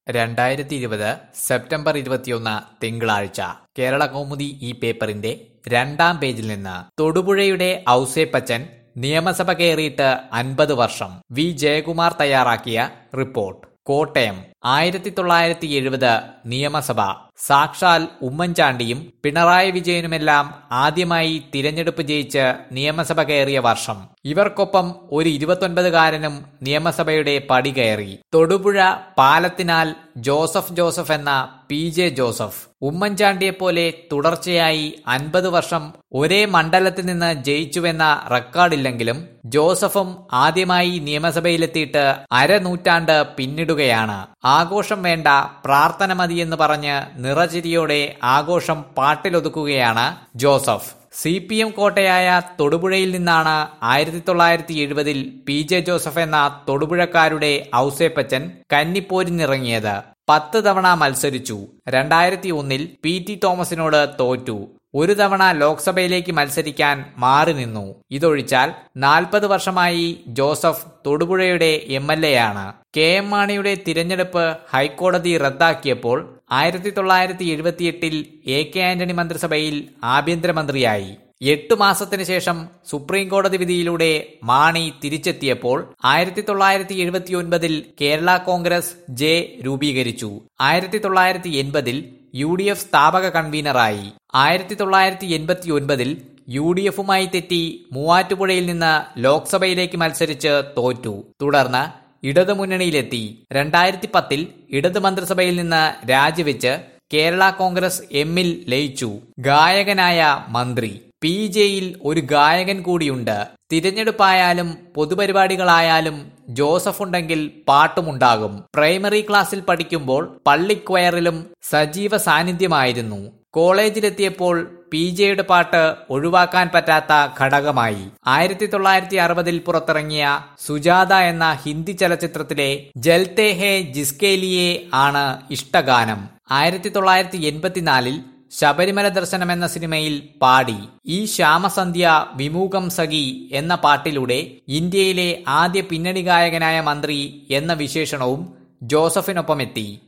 രണ്ടായിരത്തി ഇരുപത് സെപ്റ്റംബർ ഇരുപത്തിയൊന്ന് തിങ്കളാഴ്ച കേരള കൗമുദി ഈ പേപ്പറിന്റെ രണ്ടാം പേജിൽ നിന്ന് തൊടുപുഴയുടെ ഔസേപ്പച്ചൻ നിയമസഭ കയറിയിട്ട് അൻപത് വർഷം വി ജയകുമാർ തയ്യാറാക്കിയ റിപ്പോർട്ട് കോട്ടയം ആയിരത്തി തൊള്ളായിരത്തി എഴുപത് നിയമസഭ സാക്ഷാൽ ഉമ്മൻചാണ്ടിയും പിണറായി വിജയനുമെല്ലാം ആദ്യമായി തിരഞ്ഞെടുപ്പ് ജയിച്ച് നിയമസഭ കയറിയ വർഷം ഇവർക്കൊപ്പം ഒരു ഇരുപത്തൊൻപതുകാരനും നിയമസഭയുടെ പടി കയറി തൊടുപുഴ പാലത്തിനാൽ ജോസഫ് ജോസഫ് എന്ന പി ജെ ജോസഫ് ഉമ്മൻചാണ്ടിയെപ്പോലെ തുടർച്ചയായി അൻപത് വർഷം ഒരേ മണ്ഡലത്തിൽ നിന്ന് ജയിച്ചുവെന്ന റെക്കോർഡില്ലെങ്കിലും ജോസഫും ആദ്യമായി നിയമസഭയിലെത്തിയിട്ട് അരനൂറ്റാണ്ട് പിന്നിടുകയാണ് ആഘോഷം വേണ്ട പ്രാർത്ഥന മതിയെന്ന് പറഞ്ഞ് നിറചിരിയോടെ ആഘോഷം പാട്ടിലൊതുക്കുകയാണ് ജോസഫ് സി പി എം കോട്ടയായ തൊടുപുഴയിൽ നിന്നാണ് ആയിരത്തി തൊള്ളായിരത്തി എഴുപതിൽ പി ജെ ജോസഫ് എന്ന തൊടുപുഴക്കാരുടെ ഔസേപ്പച്ചൻ കന്നിപ്പോരിനിറങ്ങിയത് പത്ത് തവണ മത്സരിച്ചു രണ്ടായിരത്തി ഒന്നിൽ പി ടി തോമസിനോട് തോറ്റു ഒരു തവണ ലോക്സഭയിലേക്ക് മത്സരിക്കാൻ മാറി നിന്നു ഇതൊഴിച്ചാൽ നാൽപ്പത് വർഷമായി ജോസഫ് തൊടുപുഴയുടെ എം എൽ എ ആണ് കെ എം മാണിയുടെ തിരഞ്ഞെടുപ്പ് ഹൈക്കോടതി റദ്ദാക്കിയപ്പോൾ ആയിരത്തി തൊള്ളായിരത്തി എഴുപത്തിയെട്ടിൽ എ കെ ആന്റണി മന്ത്രിസഭയിൽ ആഭ്യന്തരമന്ത്രിയായി എട്ടു മാസത്തിനു ശേഷം സുപ്രീം കോടതി വിധിയിലൂടെ മാണി തിരിച്ചെത്തിയപ്പോൾ ആയിരത്തി തൊള്ളായിരത്തി എഴുപത്തിയൊൻപതിൽ കേരള കോൺഗ്രസ് ജെ രൂപീകരിച്ചു ആയിരത്തി തൊള്ളായിരത്തി എൺപതിൽ യു ഡി എഫ് സ്ഥാപക കൺവീനറായി ആയിരത്തി തൊള്ളായിരത്തി എൺപത്തി ഒൻപതിൽ യു ഡി എഫുമായി തെറ്റി മൂവാറ്റുപുഴയിൽ നിന്ന് ലോക്സഭയിലേക്ക് മത്സരിച്ച് തോറ്റു തുടർന്ന് ഇടതുമുന്നണിയിലെത്തി രണ്ടായിരത്തി പത്തിൽ ഇടതു മന്ത്രിസഭയിൽ നിന്ന് രാജിവെച്ച് കേരള കോൺഗ്രസ് എമ്മിൽ ലയിച്ചു ഗായകനായ മന്ത്രി പി ജെയിൽ ഒരു ഗായകൻ കൂടിയുണ്ട് തിരഞ്ഞെടുപ്പായാലും പൊതുപരിപാടികളായാലും ജോസഫ് ഉണ്ടെങ്കിൽ പാട്ടുമുണ്ടാകും പ്രൈമറി ക്ലാസ്സിൽ പഠിക്കുമ്പോൾ പള്ളിക്വയറിലും സജീവ സാന്നിധ്യമായിരുന്നു കോളേജിലെത്തിയപ്പോൾ പി ജെയുടെ പാട്ട് ഒഴിവാക്കാൻ പറ്റാത്ത ഘടകമായി ആയിരത്തി തൊള്ളായിരത്തി അറുപതിൽ പുറത്തിറങ്ങിയ സുജാത എന്ന ഹിന്ദി ചലച്ചിത്രത്തിലെ ജൽത്തെ ഹേ ജിസ്കേലിയെ ആണ് ഇഷ്ടഗാനം ആയിരത്തി തൊള്ളായിരത്തി എൺപത്തിനാലിൽ ശബരിമല ദർശനം എന്ന സിനിമയിൽ പാടി ഈ ശ്യാമസന്ധ്യ വിമുഖം സഖി എന്ന പാട്ടിലൂടെ ഇന്ത്യയിലെ ആദ്യ പിന്നണി ഗായകനായ മന്ത്രി എന്ന വിശേഷണവും ജോസഫിനൊപ്പമെത്തി